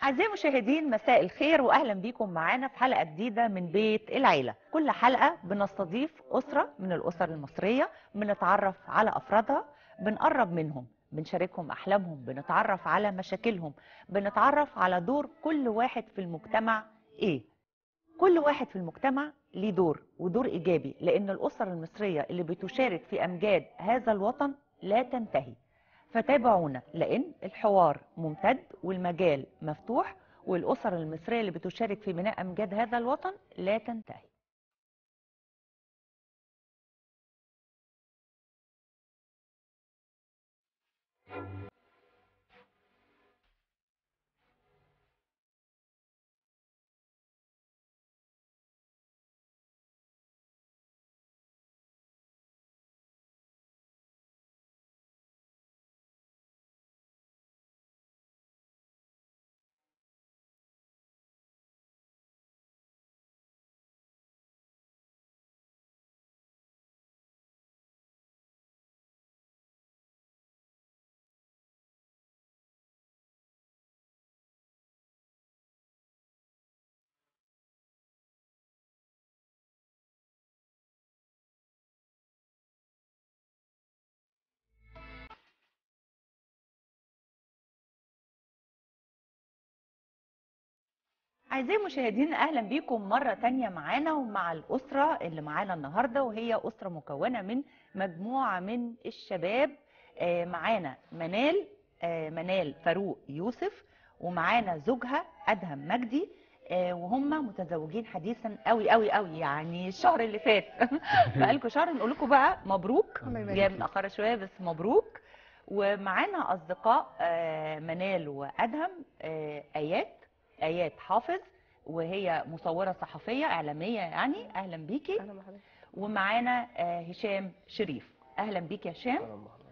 أعزائي المشاهدين مساء الخير وأهلا بيكم معانا في حلقة جديدة من بيت العيلة كل حلقة بنستضيف أسرة من الأسر المصرية بنتعرف على أفرادها بنقرب منهم بنشاركهم أحلامهم بنتعرف على مشاكلهم بنتعرف على دور كل واحد في المجتمع إيه كل واحد في المجتمع ليه دور ودور إيجابي لأن الأسر المصرية اللي بتشارك في أمجاد هذا الوطن لا تنتهي فتابعونا لأن الحوار ممتد والمجال مفتوح والأسر المصرية اللي بتشارك في بناء أمجاد هذا الوطن لا تنتهي أعزائي المشاهدين أهلا بيكم مرة تانية معانا ومع الأسرة اللي معانا النهاردة وهي أسرة مكونة من مجموعة من الشباب آه، معانا منال آه، منال فاروق يوسف ومعانا زوجها أدهم مجدي آه، وهم متزوجين حديثا قوي قوي قوي يعني الشهر اللي فات بقالكم شهر نقول لكم بقى مبروك الله يبارك جايه فيك. متأخرة شوية بس مبروك ومعانا أصدقاء آه، منال وأدهم آه، آيات آيات حافظ وهي مصورة صحفية إعلامية يعني أهلا بيكي اهلا بحضرتك ومعانا آه، هشام شريف أهلا بيك يا هشام اهلا بحضرتك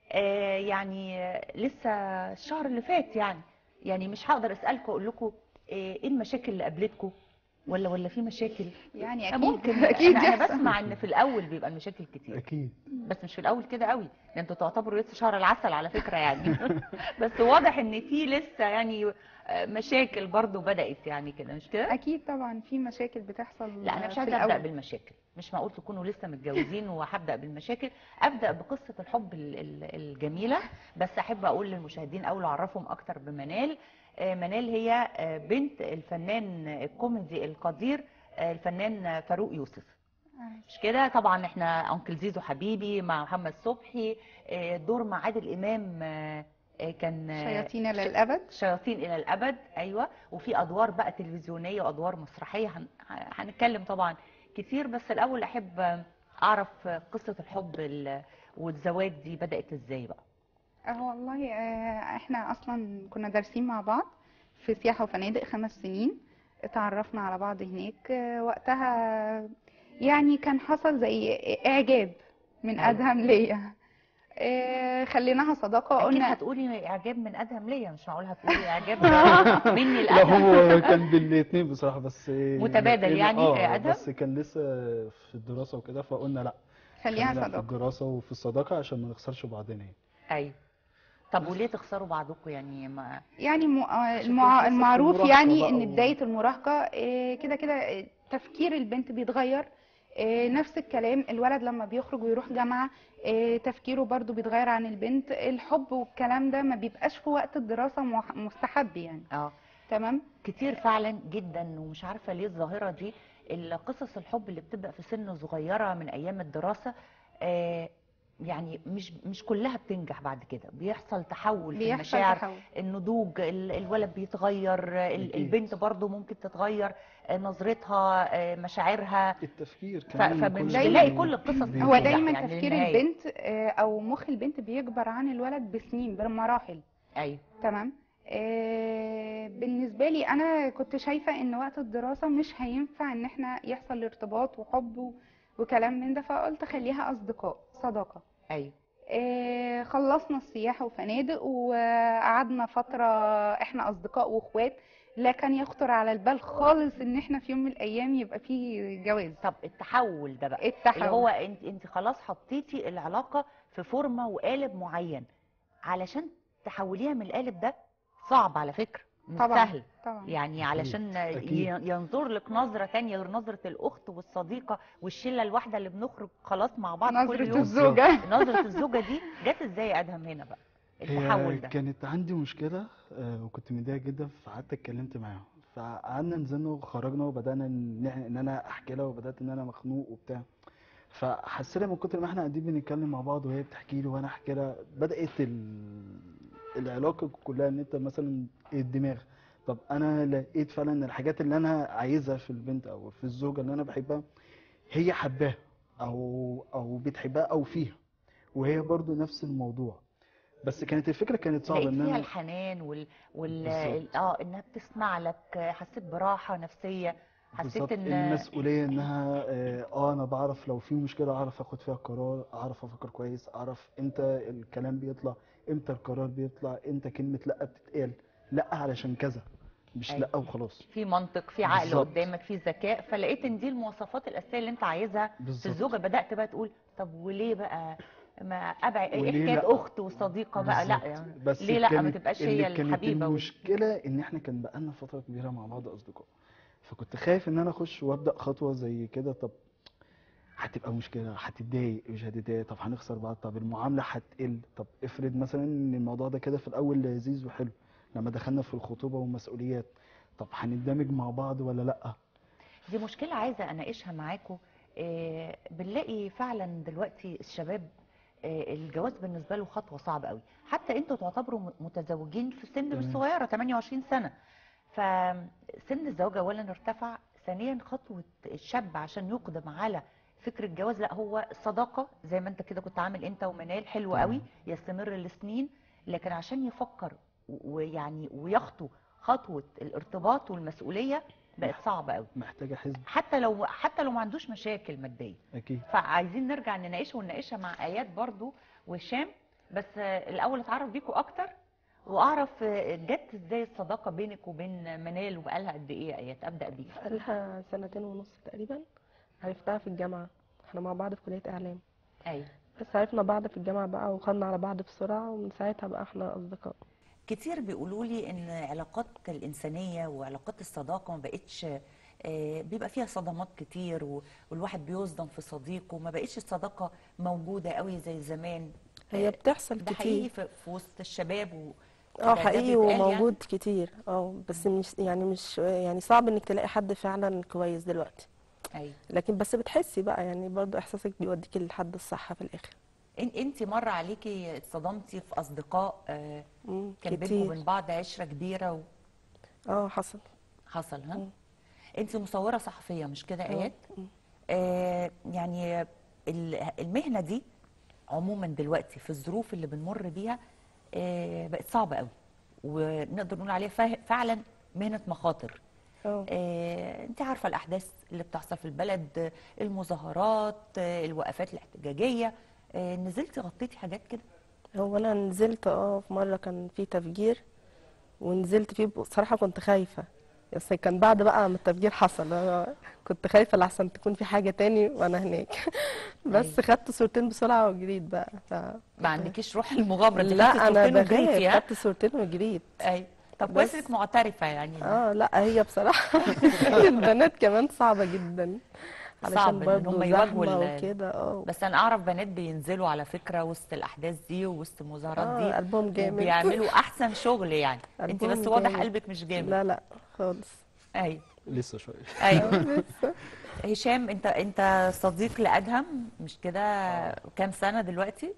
آه، يعني آه، لسه الشهر اللي فات يعني يعني مش هقدر أسألكم أقول لكم آه، إيه المشاكل اللي قابلتكم ولا ولا في مشاكل يعني آه، اكيد ممكن اكيد أنا, أنا يحصل. بسمع إن في الأول بيبقى المشاكل كتير اكيد بس مش في الاول كده قوي ده انتوا تعتبروا لسه شهر العسل على فكره يعني بس واضح ان في لسه يعني آه، مشاكل برضو بدات يعني كده مش كده اكيد طبعا في مشاكل بتحصل لا انا مش في عايزه ابدا الأول. بالمشاكل مش معقول تكونوا لسه متجوزين وهبدا بالمشاكل ابدا بقصه الحب ال- ال- الجميله بس احب اقول للمشاهدين اول اعرفهم اكتر بمنال آه، منال هي آه، بنت الفنان الكوميدي القدير آه، الفنان فاروق يوسف آه. مش كده طبعا احنا انكل زيزو حبيبي مع محمد صبحي آه، دور مع عادل امام آه، آه، كان آه، شياطين للابد شياطين الى الابد ايوه وفي ادوار بقى تلفزيونيه وادوار مسرحيه هن- هنتكلم طبعا كتير بس الاول احب اعرف قصه الحب ال- والزواج دي بدات ازاي بقى اه والله آه، احنا اصلا كنا دارسين مع بعض في سياحة وفنادق خمس سنين اتعرفنا على بعض هناك آه، وقتها يعني كان حصل زي اعجاب من أيوة. ادهم ليا آه، خليناها صداقة اكيد قلنا هتقولي اعجاب من ادهم ليا مش معقول هتقولي اعجاب مني لا لادهم هو كان بالاثنين بصراحه بس متبادل يعني اه يا أدهم؟ بس كان لسه في الدراسه وكده فقلنا لا خليها خلينا في صداقة الدراسه وفي الصداقه عشان ما نخسرش بعضنا يعني ايوه طب وليه تخسروا بعضكم يعني ما يعني م- آه، عشان المع... كان لسه في المعروف المراهقة يعني بقى ان و- بداية المراهقة آه، كده كده آه، تفكير البنت بيتغير آه، نفس الكلام الولد لما بيخرج ويروح جامعة آه، تفكيره برضو بيتغير عن البنت الحب والكلام ده ما بيبقاش في وقت الدراسة مح- مستحب يعني اه تمام كتير فعلا جدا ومش عارفه ليه الظاهره دي ال- قصص الحب اللي بتبدا في سن صغيره من ايام الدراسه آه يعني مش مش كلها بتنجح بعد كده بيحصل تحول في بيحصل المشاعر تحول النضوج ال- الولد بيتغير ال- أكيد. البنت برضو ممكن تتغير آه، نظرتها آه، مشاعرها التفكير ف- كمان فبنلاقي كل- كل القصص بي- هو بتنجح دايما يعني تفكير للنهاية. البنت آه، او مخ البنت بيكبر عن الولد بسنين بمراحل ايوه تمام آه، بالنسبة لي أنا كنت شايفة إن وقت الدراسة مش هينفع إن إحنا يحصل ارتباط وحب و- وكلام من ده فقلت خليها أصدقاء صداقة ايوه آه، خلصنا السياحة وفنادق وقعدنا فترة إحنا أصدقاء وإخوات لا كان يخطر على البال خالص إن إحنا في يوم من الأيام يبقى في جواز طب التحول ده بقى اللي التحول هو انت انت خلاص حطيتي العلاقه في فورمه وقالب معين علشان تحوليها من القالب ده صعب على فكره مش طبعا سهل طبعا يعني علشان أكيد. ي- ينظر لك نظرة تانية غير نظرة الأخت والصديقة والشلة الواحدة اللي بنخرج خلاص مع بعض كل نظرة يوم الزوجة نظرة الزوجة دي جت ازاي يا أدهم هنا بقى التحول هي ده كانت عندي مشكلة آه، وكنت متضايق جدا فقعدت اتكلمت معاهم فقعدنا نزلنا وخرجنا وبدأنا ان إحنا- ان انا احكي لها وبدأت ان انا مخنوق وبتاع فحسينا من كتر ما احنا قاعدين بنتكلم مع بعض وهي بتحكي لي وانا احكي لها بدأت ال... العلاقة كلها ان انت مثلا الدماغ طب انا لقيت فعلا ان الحاجات اللي انا عايزها في البنت او في الزوجة اللي انا بحبها هي حباها او او بتحبها او فيها وهي برضو نفس الموضوع بس كانت الفكرة كانت صعبة لقيت ان فيها انا الحنان وال, وال... بالظبط. اه انها بتسمع لك حسيت براحة نفسية حسيت بالظبط ان المسؤولية انها اه آه، انا بعرف لو في مشكلة اعرف اخد فيها قرار اعرف افكر كويس اعرف امتى الكلام بيطلع امتى القرار بيطلع امتى كلمة لا بتتقال لا علشان كذا مش أيوة. لا وخلاص في منطق في عقل بالظبط. قدامك في ذكاء فلقيت ان دي المواصفات الاساسيه اللي انت عايزها في بالظبط الزوجه بدات بقى تقول طب وليه بقى ما ابعد ايه وليه حكايه لأ؟ اخت وصديقه بقى لا بالظبط. يعني بس ليه لا ما كانت- تبقاش اللي هي كانت الحبيبه وال- المشكلة ان احنا كان بقالنا فترة كبيرة مع بعض اصدقاء فكنت خايف ان انا اخش وابدأ خطوة زي كده طب هتبقى مشكلة هتتضايق مش هتتضايق طب هنخسر بعض طب المعاملة هتقل طب افرض مثلا ان الموضوع ده كده في الاول لذيذ وحلو لما دخلنا في الخطوبة والمسؤوليات طب هنندمج مع بعض ولا لا دي مشكله عايزه اناقشها معاكم آه، بنلاقي فعلا دلوقتي الشباب آه، الجواز بالنسبه له خطوه صعبه قوي حتى انتوا تعتبروا م- متزوجين في سن مش تمام. صغيره 28 سنه فسن الزواج اولا ارتفع ثانيا خطوه الشاب عشان يقدم على فكر الجواز لا هو الصداقه زي ما انت كده كنت عامل انت ومنال حلو تمام. قوي يستمر لسنين لكن عشان يفكر و- ويعني ويخطو خطوه الارتباط والمسؤوليه بقت صعبه قوي محتاجة حزب حتى لو حتى لو ما عندوش مشاكل ماديه اكيد فعايزين نرجع نناقشه ونناقشها مع ايات برضو وهشام بس آه، الاول اتعرف بيكوا اكتر واعرف آه، جت ازاي الصداقه بينك وبين منال وبقالها قد ايه يا ايات ابدا بيك بقالها سنتين ونص تقريبا عرفتها في الجامعة احنا مع بعض في كلية إعلام ايوه بس عرفنا بعض في الجامعة بقى وخدنا على بعض بسرعة ومن ساعتها بقى احنا أصدقاء كتير بيقولوا لي ان علاقات الانسانيه وعلاقات الصداقه ما بقتش آه، بيبقى فيها صدمات كتير و- والواحد بيصدم في صديقه ما بقتش الصداقه موجوده قوي زي زمان هي آه، بتحصل ده حقيقي كتير في في وسط الشباب و اه ده- ده حقيقي بيتقال يعني؟ وموجود كتير اه بس مش يعني مش يعني صعب انك تلاقي حد فعلا كويس دلوقتي ايوه لكن بس بتحسي بقى يعني برضو احساسك بيوديكي للحد الصح في الاخر إن- انت مره عليكي اتصدمتي في اصدقاء آه، مم، كان بينكم كتير وبين بعض عشره كبيره اه حصل وحصل ها مم. انت مصوره صحفيه مش كده اه ايات مم. آه يعني ال- المهنه دي عموما دلوقتي في الظروف اللي بنمر بيها آه بقت صعبه قوي ونقدر نقول عليها فا- فعلا مهنه مخاطر اه آه انت عارفه الاحداث اللي بتحصل في البلد آه، المظاهرات آه الوقفات الاحتجاجيه آه نزلتي غطيتي حاجات كده هو انا نزلت اه في مره كان في تفجير ونزلت فيه بصراحه كنت خايفه بس كان بعد بقى ما التفجير حصل أنا كنت خايفه لحسن تكون في حاجه تاني وانا هناك بس أيوة. خدت صورتين بسرعه وجريت بقى ف... ما عندكيش روح المغامره انت خدتي لا انا صورتين وجريتي، بخاف ها؟ خدت صورتين وجريت اي طب كويس بس- انك معترفه يعني اه لا هي بصراحه البنات كمان صعبه جدا صعب علشان إن هم برضه يواجهوا زحمه ال- وكده اه بس انا اعرف بنات بينزلوا على فكره وسط الاحداث دي ووسط المظاهرات اه دي قلبهم جامد وبيعملوا احسن شغل يعني انت قلبهم بس واضح جامد. قلبك مش جامد لا لا خالص ايوه لسه شوية ايوه لسه هشام انت انت صديق لادهم مش كده كام سنه دلوقتي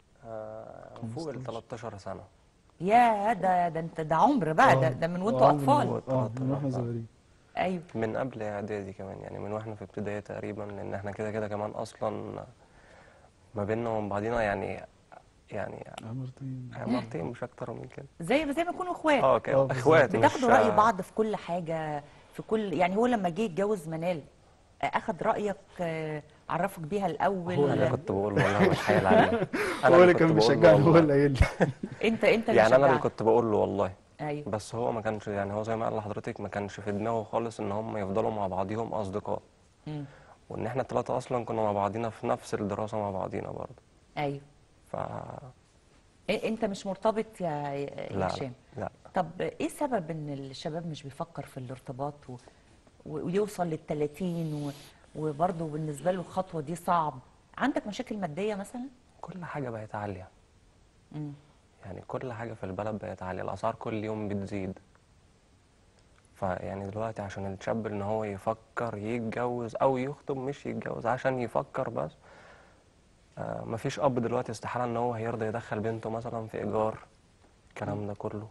آه، فوق ال 13 سنة يا ده ده انت ده عمر بقى ده, آه، ده من آه، وانتوا عمري اطفال ما- اه من واحنا صغيرين ايوه من قبل إعدادي كمان يعني من واحنا في ابتدائي تقريبا لأن احنا كده كده كمان أصلا ما بيننا وبين بعضينا يعني يعني عمرتين مرتين مش أكتر من كده زي زي ما يكونوا اخوات اه آه، كده بالظبط. إخوات مش بتاخدوا رأي بعض في كل حاجة في كل يعني هو لما جه يتجوز منال آه، أخد رأيك آه، عرفك بيها الأول هو أنا ولا كنت بقول له والله بتحايل عليه هو اللي كنت كان بقول له بيشجعني هو والله. اللي قايل لي أنت أنت اللي يعني أنا اللي شجعت كنت بقول له والله أيوه بس هو ما كانش يعني هو زي ما قال لحضرتك ما كانش في دماغه خالص ان هم يفضلوا مع بعضيهم اصدقاء مم. وان احنا الثلاثه اصلا كنا مع بعضينا في نفس الدراسه مع بعضينا برضه أيوه ف إيه- انت مش مرتبط يا يا لا هشام لا طب ايه سبب ان الشباب مش بيفكر في الارتباط و... و- ويوصل لل 30 و... وبرضه بالنسبه له الخطوه دي صعب عندك مشاكل ماديه مثلا كل حاجة بقت عالية مم. يعني كل حاجة في البلد بقت عالية الأسعار كل يوم بتزيد فيعني دلوقتي عشان الشاب إن هو يفكر يتجوز أو يخطب مش يتجوز عشان يفكر بس آه مفيش أب دلوقتي استحالة إن هو هيرضى يدخل بنته مثلا في إيجار الكلام ده كله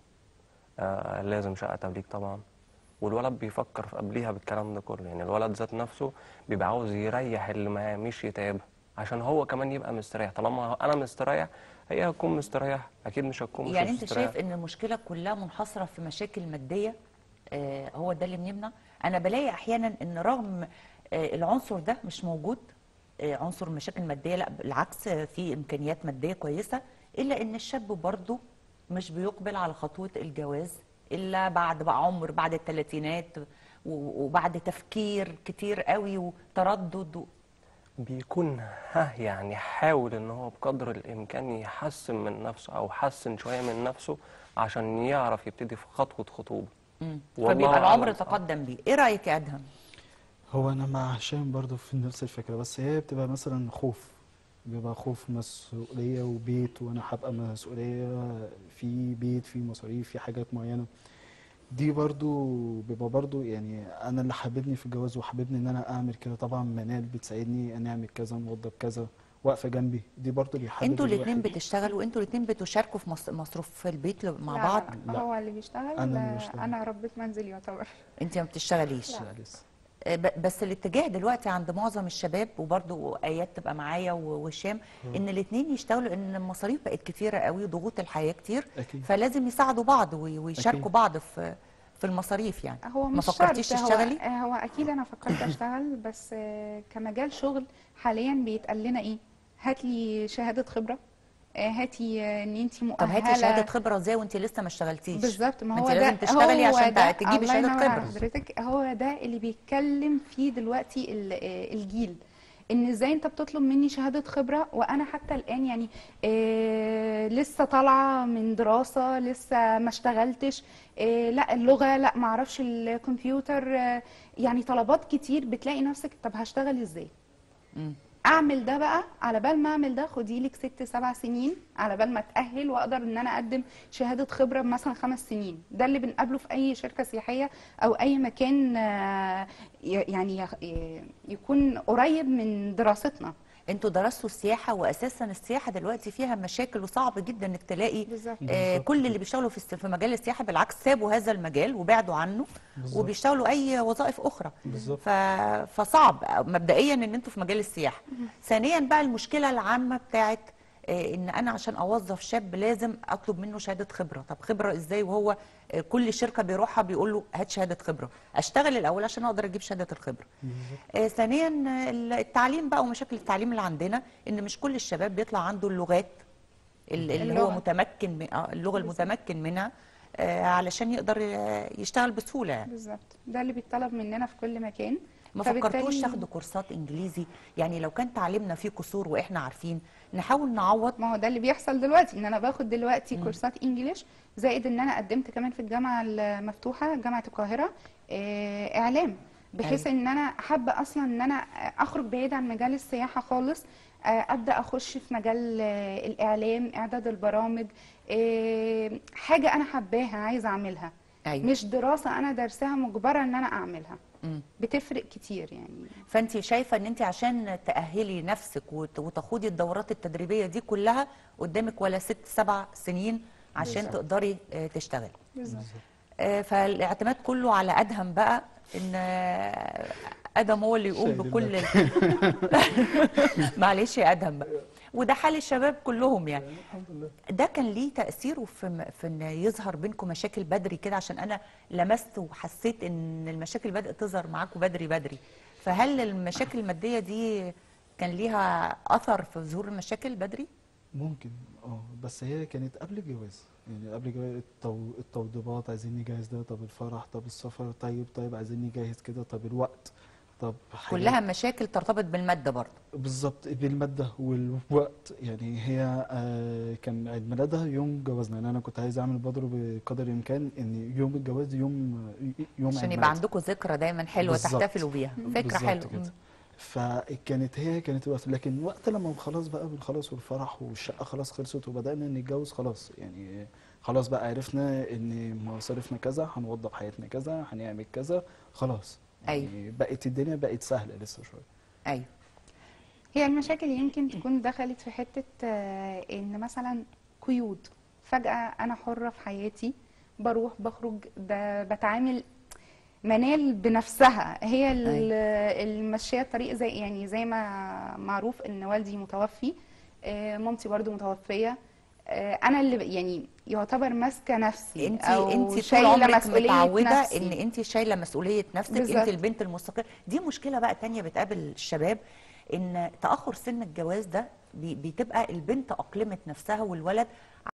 آه لازم شقة تمليك طبعا والولد بيفكر في قبليها بالكلام ده كله يعني الولد ذات نفسه بيبقى عاوز يريح اللي معاه مش يتعب عشان هو كمان يبقى مستريح طالما انا مستريح هي هتكون مستريح اكيد مش هتكون مش يعني انت مستريح شايف ان المشكله كلها منحصره في مشاكل ماديه آه هو ده اللي بنمنع انا بلاقي احيانا ان رغم آه العنصر ده مش موجود آه عنصر المشاكل الماديه لا بالعكس آه، في امكانيات ماديه كويسه الا ان الشاب برضه مش بيقبل على خطوه الجواز الا بعد بقى عمر بعد الثلاثينات و- وبعد تفكير كتير قوي وتردد و... بيكون ها يعني حاول ان هو بقدر الامكان يحسن من نفسه او حسن شويه من نفسه عشان يعرف يبتدي في خطوه خطوبه مم. والله فبيبقى العمر أعلم صح. تقدم بيه ايه رايك يا ادهم هو انا مع هشام برضو في نفس الفكره بس هي بتبقى مثلا خوف بيبقى خوف مسؤوليه وبيت وانا هبقى مسؤوليه في بيت في مصاريف في حاجات معينه دي برضو بيبقى برضو يعني انا اللي حاببني في الجواز وحاببني ان انا اعمل كده طبعا منال بتساعدني ان اعمل كذا موظف كذا واقفه جنبي دي برضو بيحبب انتوا الاثنين الواحد. بتشتغلوا انتوا الاثنين بتشاركوا في مص- مصروف البيت ل- مع لا، بعض لا، لا. هو اللي بيشتغل أنا اللي آه، بشتغل. انا ربة منزل يعتبر انت ما بتشتغليش لا لسه آه، ب- بس الاتجاه دلوقتي عند معظم الشباب وبرضه ايات تبقى معايا و- وهشام ان الاثنين يشتغلوا ان المصاريف بقت كتيره قوي ضغوط الحياه كتير اكيد فلازم يساعدوا بعض وي- ويشاركوا أكيد. بعض في في المصاريف يعني هو ما مش فكرتيش شرط، هو- تشتغلي؟ آه، هو اكيد انا فكرت اشتغل بس آه، كمجال شغل حاليا بيتقال لنا ايه هات لي شهاده خبره آه، هاتي آه، ان انت طب مؤهله هاتي شهاده خبره ازاي وانت لسه ما اشتغلتيش بالظبط ما ما هو انت ده لازم تشتغلي هو عشان ده تجيبي الله شهادة ينور على خبرة. حضرتك هو ده اللي بيتكلم فيه دلوقتي ال- آه، الجيل ان ازاي انت بتطلب مني شهاده خبره وانا حتى الان يعني آه لسه طالعه من دراسه لسه ما اشتغلتش آه لا اللغه لا ما اعرفش الكمبيوتر آه يعني طلبات كتير بتلاقي نفسك طب هشتغل ازاي مم. اعمل ده بقى على بال ما اعمل ده خدي لك ست سبع سنين على بال ما اتاهل واقدر ان انا اقدم شهاده خبره مثلا خمس سنين ده اللي بنقابله في اي شركه سياحيه او اي مكان آه، ي- يعني يخ- ي- يكون قريب من دراستنا انتوا درستوا السياحه واساسا السياحه دلوقتي فيها مشاكل وصعب جدا انك تلاقي بالظبط آه بالظبط كل كده. اللي بيشتغلوا في الس- في مجال السياحه بالعكس سابوا هذا المجال وبعدوا عنه بالظبط وبيشتغلوا اي وظائف اخرى بالظبط ف... فصعب مبدئيا ان انتوا في مجال السياحه ثانيا بقى المشكله العامه بتاعت آه، ان انا عشان اوظف شاب لازم اطلب منه شهاده خبره طب خبره ازاي وهو آه، كل شركه بيروحها بيقول له هات شهاده خبره اشتغل الاول عشان اقدر اجيب شهاده الخبره بالظبط آه، ثانيا آه، التعليم بقى ومشاكل التعليم اللي عندنا ان مش كل الشباب بيطلع عنده اللغات ال- اللي هو اللغة. متمكن من آه، اللغه بالظبط. المتمكن منها آه، علشان يقدر آه، يشتغل بسهوله يعني بالظبط ده اللي بيطلب مننا في كل مكان ما فبالتالي- فكرتوش تاخدوا كورسات انجليزي يعني لو كان تعليمنا فيه قصور واحنا عارفين نحاول نعوض ما هو ده اللي بيحصل دلوقتي ان انا باخد دلوقتي مم. كورسات انجليش زائد ان انا قدمت كمان في الجامعه المفتوحه جامعه القاهره آه، اعلام بحيث ان انا حابه اصلا ان انا اخرج بعيد عن مجال السياحه خالص آه، ابدا اخش في مجال آه، الاعلام اعداد البرامج آه، حاجه انا حباها عايزه اعملها ايوه مش دراسه انا دارساها مجبره ان انا اعملها مم. بتفرق كتير يعني فانت شايفه ان انت عشان تاهلي نفسك وت- وتخوضي الدورات التدريبيه دي كلها قدامك ولا ست سبع سنين عشان بالظبط. تقدري آه، تشتغلي بالظبط آه، فالاعتماد كله على ادهم بقى ان آه، ادم هو اللي يقوم شايل بكل ال... معلش يا ادهم بقى وده حال الشباب كلهم يعني الحمد لله ده كان ليه تأثيره في م- في ان يظهر بينكم مشاكل بدري كده عشان انا لمست وحسيت ان المشاكل بدأت تظهر معاكم بدري بدري فهل المشاكل المادية دي كان ليها أثر في ظهور المشاكل بدري؟ ممكن اه بس هي كانت قبل الجواز يعني قبل الجواز التو... التوضيبات عايزين نجهز ده طب الفرح طب السفر طيب طيب عايزين نجهز كده طب الوقت طب حاجة كلها مشاكل ترتبط بالماده برضه بالظبط بالمادة والوقت يعني هي آه، كان عيد ميلادها يوم جوازنا يعني انا كنت عايز اعمل بدره بقدر الامكان ان يوم الجواز يوم يوم عشان عيد يبقى ميلادها عندكم ذكرى دايما حلوه بالظبط. تحتفلوا بيها فكره بالظبط حلوه كده مم. فكانت هي كانت الوقت لكن وقت لما خلاص بقى بنخلص والفرح والشقه خلاص خلصت وبدانا نتجوز خلاص يعني خلاص بقى عرفنا ان مصاريفنا كذا هنوضب حياتنا كذا هنعمل كذا خلاص يعني بقت الدنيا بقت سهله لسه شويه ايوه هي المشاكل يمكن تكون دخلت في حتة آه، ان مثلا قيود فجأة انا حرة في حياتي بروح بخرج ب- بتعامل منال بنفسها هي ال- الماشية الطريق زي يعني زي ما معروف ان والدي متوفي آه، مامتي برضو متوفية آه، انا اللي ب- يعني يعتبر ماسكة نفسي انت او انت طول شايلة عمرك مسؤولية متعوده نفسي. ان انت شايله مسؤوليه نفسك بالظبط. انت البنت المستقله دي مشكله بقى تانية بتقابل الشباب ان تاخر سن الجواز ده بي- بتبقى البنت اقلمت نفسها والولد